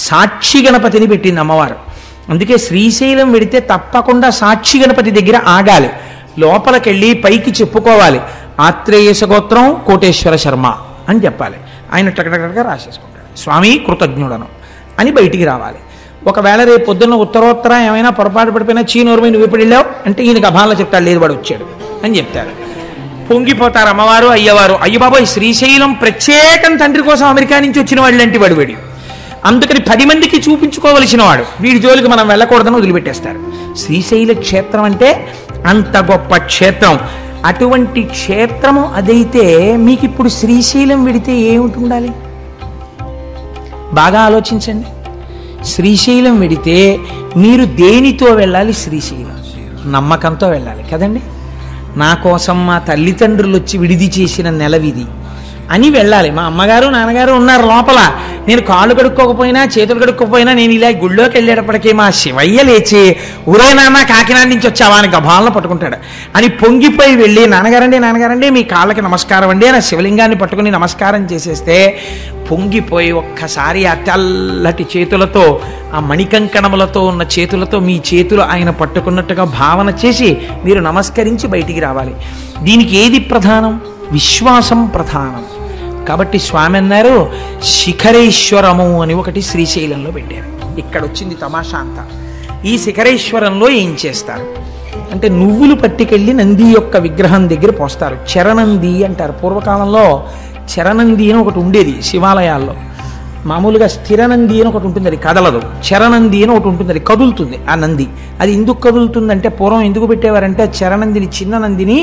సాక్షి గణపతిని పెట్టింది అమ్మవారు అందుకే శ్రీశైలం వెడితే తప్పకుండా సాక్షి గణపతి దగ్గర ఆగాలి లోపలికెళ్ళి పైకి చెప్పుకోవాలి ఆత్రేయస గోత్రం కోటేశ్వర శర్మ అని చెప్పాలి ఆయన టకటకటగా రాసేసుకుంటాడు స్వామి కృతజ్ఞుడను అని బయటికి రావాలి ఒకవేళ రేపు పొద్దున్న ఉత్తరోత్తర ఏమైనా పొరపాటు పడిపోయినా చీనూరుమై నువ్వు ఎప్పుడు వెళ్ళావు అంటే ఈయనకి అభాల్లో చెప్తాడు లేదు వాడు వచ్చాడు అని చెప్తారు పొంగిపోతారు అమ్మవారు అయ్యవారు అయ్య బాబాయ్ శ్రీశైలం ప్రత్యేకం తండ్రి కోసం అమెరికా నుంచి వచ్చిన వాళ్ళంటి వాడు వీడి అందుకని పది మందికి చూపించుకోవలసిన వాడు వీడి జోలికి మనం వెళ్ళకూడదని వదిలిపెట్టేస్తారు శ్రీశైల క్షేత్రం అంటే అంత గొప్ప క్షేత్రం అటువంటి క్షేత్రము అదైతే మీకు ఇప్పుడు శ్రీశైలం విడితే ఏమిటి ఉండాలి బాగా ఆలోచించండి శ్రీశైలం వెడితే మీరు దేనితో వెళ్ళాలి శ్రీశైలం నమ్మకంతో వెళ్ళాలి కదండి నా కోసం మా తల్లిదండ్రులు వచ్చి విడిది చేసిన నెలవిది అని వెళ్ళాలి మా అమ్మగారు నాన్నగారు ఉన్నారు లోపల నేను కాళ్ళు కడుక్కోకపోయినా చేతులు కడుక్కోకపోయినా నేను ఇలా గుళ్ళోకి వెళ్ళేటప్పటికీ మా శివయ్య లేచి ఊరే నాన్న కాకినాడ నుంచి వచ్చావా అని గభాలను పట్టుకుంటాడు అని పొంగిపోయి వెళ్ళి నాన్నగారండి నాన్నగారండి మీ కాళ్ళకి నమస్కారం అండి అని ఆ శివలింగాన్ని పట్టుకుని నమస్కారం చేసేస్తే పొంగిపోయి ఒక్కసారి ఆ తెల్లటి చేతులతో ఆ మణికంకణములతో ఉన్న చేతులతో మీ చేతులు ఆయన పట్టుకున్నట్టుగా భావన చేసి మీరు నమస్కరించి బయటికి రావాలి దీనికి ఏది ప్రధానం విశ్వాసం ప్రధానం కాబట్టి స్వామి అన్నారు శిఖరేశ్వరము అని ఒకటి శ్రీశైలంలో పెట్టారు ఇక్కడ వచ్చింది తమాషా అంతా ఈ శిఖరేశ్వరంలో ఏం చేస్తారు అంటే నువ్వులు పట్టుకెళ్ళి నంది యొక్క విగ్రహం దగ్గర పోస్తారు చరణంది అంటారు పూర్వకాలంలో చరణంది అని ఒకటి ఉండేది శివాలయాల్లో మామూలుగా స్థిరనంది అని ఒకటి ఉంటుంది అది కదలదు చరణంది అని ఒకటి ఉంటుంది అది కదులుతుంది ఆ నంది అది ఎందుకు కదులుతుందంటే పూర్వం ఎందుకు పెట్టేవారంటే ఆ చరణందిని చిన్న నందిని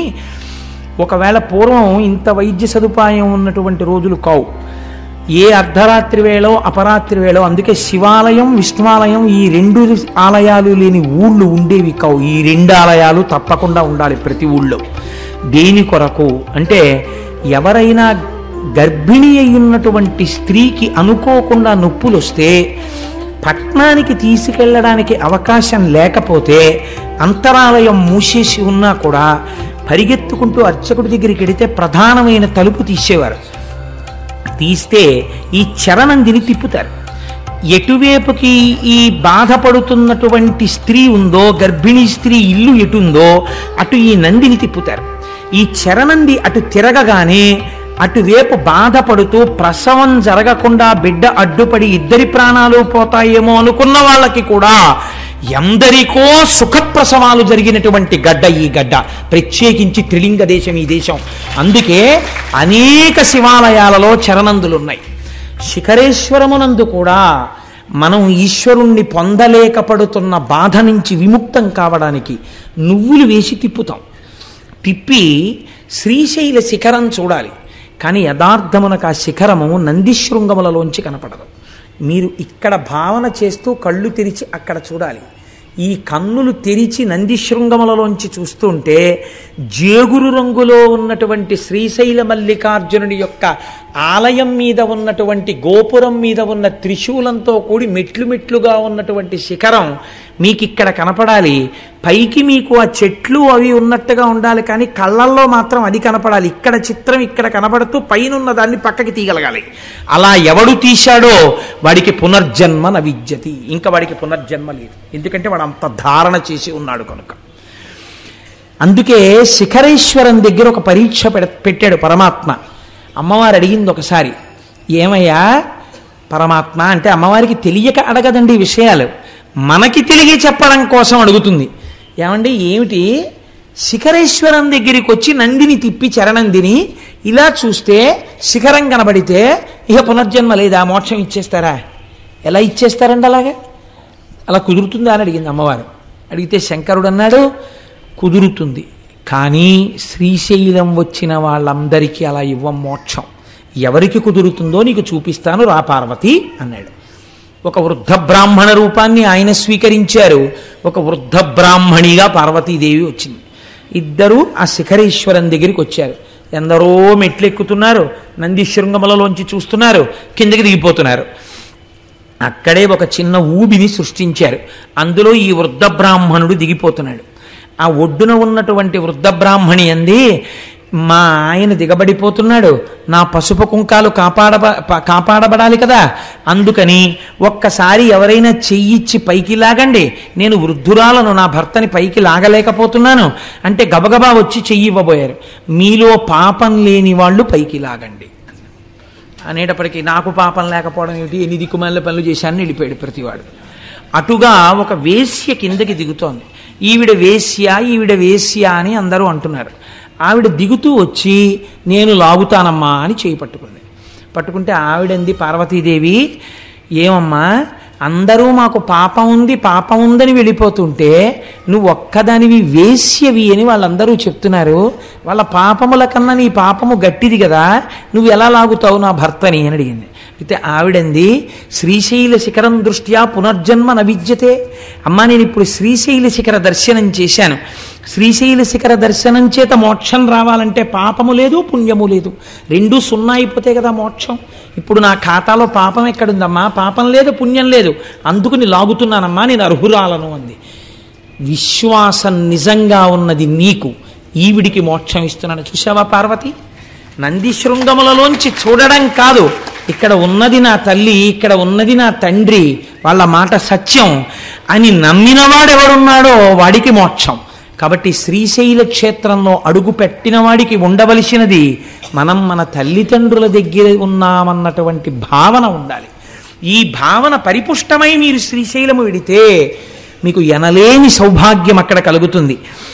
ఒకవేళ పూర్వం ఇంత వైద్య సదుపాయం ఉన్నటువంటి రోజులు కావు ఏ అర్ధరాత్రి వేళో అపరాత్రి వేళో అందుకే శివాలయం విష్ణువాలయం ఈ రెండు ఆలయాలు లేని ఊళ్ళు ఉండేవి కావు ఈ రెండు ఆలయాలు తప్పకుండా ఉండాలి ప్రతి ఊళ్ళో దేని కొరకు అంటే ఎవరైనా గర్భిణి అయి ఉన్నటువంటి స్త్రీకి అనుకోకుండా నొప్పులు వస్తే పట్నానికి తీసుకెళ్ళడానికి అవకాశం లేకపోతే అంతరాలయం మూసేసి ఉన్నా కూడా పరిగెత్తుకుంటూ అర్చకుడి దగ్గరికి వెడితే ప్రధానమైన తలుపు తీసేవారు తీస్తే ఈ చరణందిని తిప్పుతారు ఎటువైపుకి ఈ బాధపడుతున్నటువంటి స్త్రీ ఉందో గర్భిణీ స్త్రీ ఇల్లు ఎటుందో అటు ఈ నందిని తిప్పుతారు ఈ చరణంది అటు తిరగగానే అటువైపు బాధపడుతూ ప్రసవం జరగకుండా బిడ్డ అడ్డుపడి ఇద్దరి ప్రాణాలు పోతాయేమో అనుకున్న వాళ్ళకి కూడా ఎందరికో సుఖప్రసవాలు జరిగినటువంటి గడ్డ ఈ గడ్డ ప్రత్యేకించి త్రిలింగ దేశం ఈ దేశం అందుకే అనేక శివాలయాలలో చరణందులు ఉన్నాయి శిఖరేశ్వరమునందు కూడా మనం ఈశ్వరుణ్ణి పొందలేకపడుతున్న బాధ నుంచి విముక్తం కావడానికి నువ్వులు వేసి తిప్పుతాం తిప్పి శ్రీశైల శిఖరం చూడాలి కానీ యథార్థమునకు ఆ శిఖరము నందిశృంగములలోంచి కనపడదు మీరు ఇక్కడ భావన చేస్తూ కళ్ళు తెరిచి అక్కడ చూడాలి ఈ కన్నులు తెరిచి నందిశృంగములలోంచి చూస్తుంటే జేగురు రంగులో ఉన్నటువంటి శ్రీశైల మల్లికార్జునుడి యొక్క ఆలయం మీద ఉన్నటువంటి గోపురం మీద ఉన్న త్రిశూలంతో కూడి మెట్లు మెట్లుగా ఉన్నటువంటి శిఖరం మీకు ఇక్కడ కనపడాలి పైకి మీకు ఆ చెట్లు అవి ఉన్నట్టుగా ఉండాలి కానీ కళ్ళల్లో మాత్రం అది కనపడాలి ఇక్కడ చిత్రం ఇక్కడ కనపడుతూ పైన ఉన్న దాన్ని పక్కకి తీయగలగాలి అలా ఎవడు తీశాడో వాడికి పునర్జన్మ న విద్యతి ఇంకా వాడికి పునర్జన్మ లేదు ఎందుకంటే వాడు అంత ధారణ చేసి ఉన్నాడు కనుక అందుకే శిఖరేశ్వరం దగ్గర ఒక పరీక్ష పెడ- పెట్టాడు పరమాత్మ అమ్మవారు అడిగింది ఒకసారి ఏమయ్యా పరమాత్మ అంటే అమ్మవారికి తెలియక అడగదండి ఈ విషయాలు మనకి తెలియ చెప్పడం కోసం అడుగుతుంది ఏమండి ఏమిటి శిఖరేశ్వరం దగ్గరికి వచ్చి నందిని తిప్పి చరణందిని ఇలా చూస్తే శిఖరం కనబడితే ఇక పునర్జన్మ లేదా మోక్షం ఇచ్చేస్తారా ఎలా ఇచ్చేస్తారండి అలాగా అలా కుదురుతుందా అని అడిగింది అమ్మవారు అడిగితే శంకరుడు అన్నాడు కుదురుతుంది కానీ శ్రీశైలం వచ్చిన వాళ్ళందరికీ అలా ఇవ్వం మోక్షం ఎవరికి కుదురుతుందో నీకు చూపిస్తాను రా పార్వతి అన్నాడు ఒక వృద్ధ బ్రాహ్మణ రూపాన్ని ఆయన స్వీకరించారు ఒక వృద్ధ బ్రాహ్మణిగా పార్వతీదేవి వచ్చింది ఇద్దరూ ఆ శిఖరేశ్వరం దగ్గరికి వచ్చారు ఎందరో మెట్లు ఎక్కుతున్నారు నంది శృంగములలోంచి చూస్తున్నారు కిందకి దిగిపోతున్నారు అక్కడే ఒక చిన్న ఊబిని సృష్టించారు అందులో ఈ వృద్ధ బ్రాహ్మణుడు దిగిపోతున్నాడు ఆ ఒడ్డున ఉన్నటువంటి వృద్ధ బ్రాహ్మణి అంది మా ఆయన దిగబడిపోతున్నాడు నా పసుపు కుంకాలు కాపాడబ ప- కాపాడబడాలి కదా అందుకని ఒక్కసారి ఎవరైనా చెయ్యిచ్చి పైకి లాగండి నేను వృద్ధురాలను నా భర్తని పైకి లాగలేకపోతున్నాను అంటే గబగబా వచ్చి చెయ్యి ఇవ్వబోయారు మీలో పాపం లేని వాళ్ళు పైకి లాగండి అనేటప్పటికీ నాకు పాపం లేకపోవడం ఏమిటి ఎన్ని దిక్కుమాల పనులు చేశానని వెళ్ళిపోయాడు ప్రతివాడు అటుగా ఒక వేశ్య కిందకి దిగుతోంది ఈవిడ వేశ్య ఈవిడ వేశ్య అని అందరూ అంటున్నారు ఆవిడ దిగుతూ వచ్చి నేను లాగుతానమ్మా అని చేయి పట్టుకుంది పట్టుకుంటే ఆవిడంది పార్వతీదేవి ఏమమ్మా అందరూ మాకు పాపం ఉంది పాపం ఉందని వెళ్ళిపోతుంటే నువ్వు ఒక్కదానివి వేశ్యవి అని వాళ్ళందరూ చెప్తున్నారు వాళ్ళ పాపముల కన్నా నీ పాపము గట్టిది కదా నువ్వు ఎలా లాగుతావు నా భర్తని అని అడిగింది అయితే ఆవిడంది శ్రీశైల శిఖరం దృష్ట్యా పునర్జన్మ నవిద్యతే అమ్మా నేను ఇప్పుడు శ్రీశైల శిఖర దర్శనం చేశాను శ్రీశైల శిఖర దర్శనం చేత మోక్షం రావాలంటే పాపము లేదు పుణ్యము లేదు రెండు సున్నా అయిపోతే కదా మోక్షం ఇప్పుడు నా ఖాతాలో పాపం ఎక్కడుందమ్మా పాపం లేదు పుణ్యం లేదు అందుకుని లాగుతున్నానమ్మా నేను అర్హురాలను అంది విశ్వాసం నిజంగా ఉన్నది నీకు ఈవిడికి మోక్షం ఇస్తున్నాను చూసావా పార్వతి నంది శృంగములలోంచి చూడడం కాదు ఇక్కడ ఉన్నది నా తల్లి ఇక్కడ ఉన్నది నా తండ్రి వాళ్ళ మాట సత్యం అని నమ్మినవాడెవడున్నాడో వాడికి మోక్షం కాబట్టి శ్రీశైల క్షేత్రంలో అడుగు పెట్టిన వాడికి ఉండవలసినది మనం మన తల్లిదండ్రుల దగ్గర ఉన్నామన్నటువంటి భావన ఉండాలి ఈ భావన పరిపుష్టమై మీరు శ్రీశైలము విడితే మీకు ఎనలేని సౌభాగ్యం అక్కడ కలుగుతుంది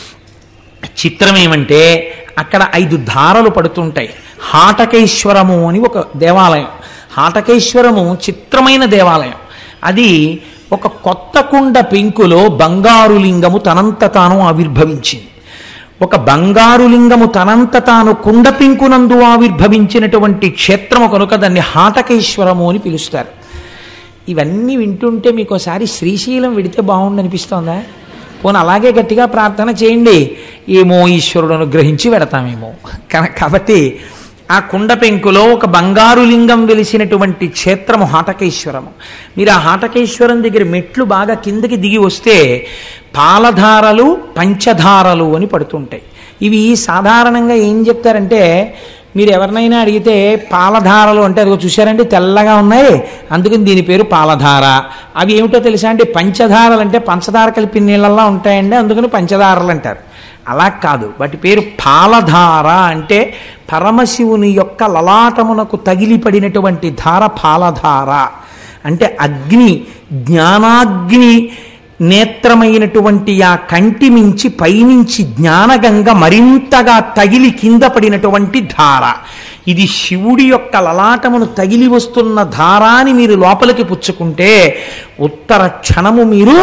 చిత్రం ఏమంటే అక్కడ ఐదు ధారలు పడుతుంటాయి హాటకేశ్వరము అని ఒక దేవాలయం హాటకేశ్వరము చిత్రమైన దేవాలయం అది ఒక కొత్త కుండ పెంకులో బంగారు లింగము తనంత తాను ఆవిర్భవించింది ఒక బంగారు లింగము తనంత తాను కుండ పెంకునందు ఆవిర్భవించినటువంటి క్షేత్రము కనుక దాన్ని హాటకేశ్వరము అని పిలుస్తారు ఇవన్నీ వింటుంటే మీకు ఒకసారి శ్రీశైలం విడితే బాగుండనిపిస్తోందా పోనీ అలాగే గట్టిగా ప్రార్థన చేయండి ఏమో ఈశ్వరుడు అనుగ్రహించి వెడతామేమో కా- కాబట్టి ఆ కుండ పెంకులో ఒక బంగారు లింగం వెలిసినటువంటి క్షేత్రము హాటకేశ్వరము మీరు ఆ హాటకేశ్వరం దగ్గర మెట్లు బాగా కిందకి దిగి వస్తే పాలధారలు పంచధారలు అని పడుతుంటాయి ఇవి సాధారణంగా ఏం చెప్తారంటే మీరు ఎవరినైనా అడిగితే పాలధారలు అంటే అదిగో చూశారంటే తెల్లగా ఉన్నాయి అందుకని దీని పేరు పాలధార అవి ఏమిటో తెలుసా అంటే పంచదారలు అంటే పంచదార కలిపి నీళ్ళల్లా ఉంటాయండి అందుకని పంచదారలు అంటారు అలా కాదు వాటి పేరు పాలధార అంటే పరమశివుని యొక్క లలాటమునకు తగిలిపడినటువంటి ధార పాలధార అంటే అగ్ని జ్ఞానాగ్ని నేత్రమైనటువంటి ఆ కంటి మించి పైనుంచి జ్ఞానగంగ మరింతగా తగిలి కింద పడినటువంటి ధార ఇది శివుడి యొక్క లలాటమును తగిలి వస్తున్న ధారాని మీరు లోపలికి పుచ్చుకుంటే ఉత్తర క్షణము మీరు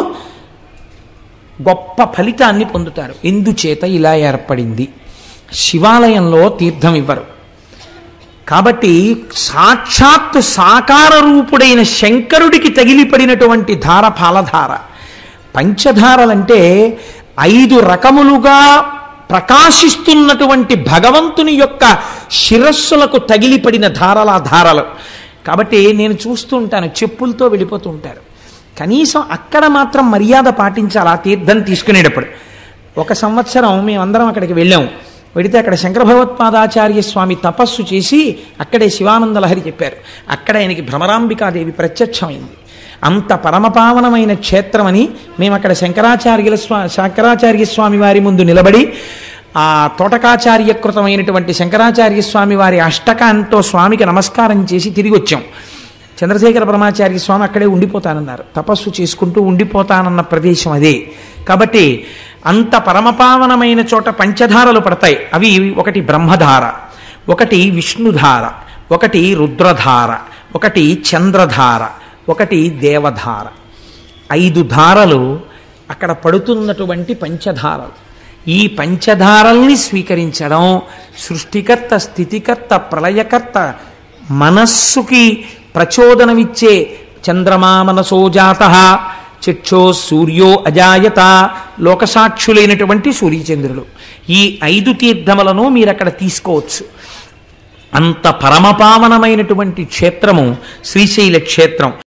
గొప్ప ఫలితాన్ని పొందుతారు ఎందుచేత ఇలా ఏర్పడింది శివాలయంలో తీర్థం ఇవ్వరు కాబట్టి సాక్షాత్తు సాకార రూపుడైన శంకరుడికి తగిలిపడినటువంటి ధార పాలధార పంచధారలంటే ఐదు రకములుగా ప్రకాశిస్తున్నటువంటి భగవంతుని యొక్క శిరస్సులకు తగిలిపడిన ధారల ధారలు కాబట్టి నేను చూస్తూ ఉంటాను చెప్పులతో వెళ్ళిపోతూ ఉంటారు కనీసం అక్కడ మాత్రం మర్యాద పాటించాలి ఆ తీర్థం తీసుకునేటప్పుడు ఒక సంవత్సరం మేమందరం అక్కడికి వెళ్ళాం వెడితే అక్కడ శంకర భగవత్పాదాచార్య స్వామి తపస్సు చేసి అక్కడే శివానంద లహరి చెప్పారు అక్కడ ఆయనకి భ్రమరాంబికాదేవి ప్రత్యక్షమైంది అంత పరమపావనమైన క్షేత్రమని మేము అక్కడ శంకరాచార్యుల స్వా శంకరాచార్య స్వామి వారి ముందు నిలబడి ఆ తోటకాచార్యకృతమైనటువంటి శంకరాచార్య స్వామి వారి అష్టకాంతో స్వామికి నమస్కారం చేసి తిరిగి వచ్చాం చంద్రశేఖర పరమాచార్య స్వామి అక్కడే ఉండిపోతానన్నారు తపస్సు చేసుకుంటూ ఉండిపోతానన్న ప్రదేశం అదే కాబట్టి అంత పరమపావనమైన చోట పంచధారలు పడతాయి అవి ఒకటి బ్రహ్మధార ఒకటి విష్ణుధార ఒకటి రుద్రధార ఒకటి చంద్రధార ఒకటి దేవధార ఐదు ధారలు అక్కడ పడుతున్నటువంటి పంచధారలు ఈ పంచధారల్ని స్వీకరించడం సృష్టికర్త స్థితికర్త ప్రళయకర్త మనస్సుకి ప్రచోదనమిచ్చే చంద్రమా మనసో జాత చక్షో సూర్యో అజాయత లోకసాక్షులైనటువంటి సూర్యచంద్రులు ఈ ఐదు తీర్థములను మీరు అక్కడ తీసుకోవచ్చు అంత పరమపావనమైనటువంటి క్షేత్రము శ్రీశైల క్షేత్రం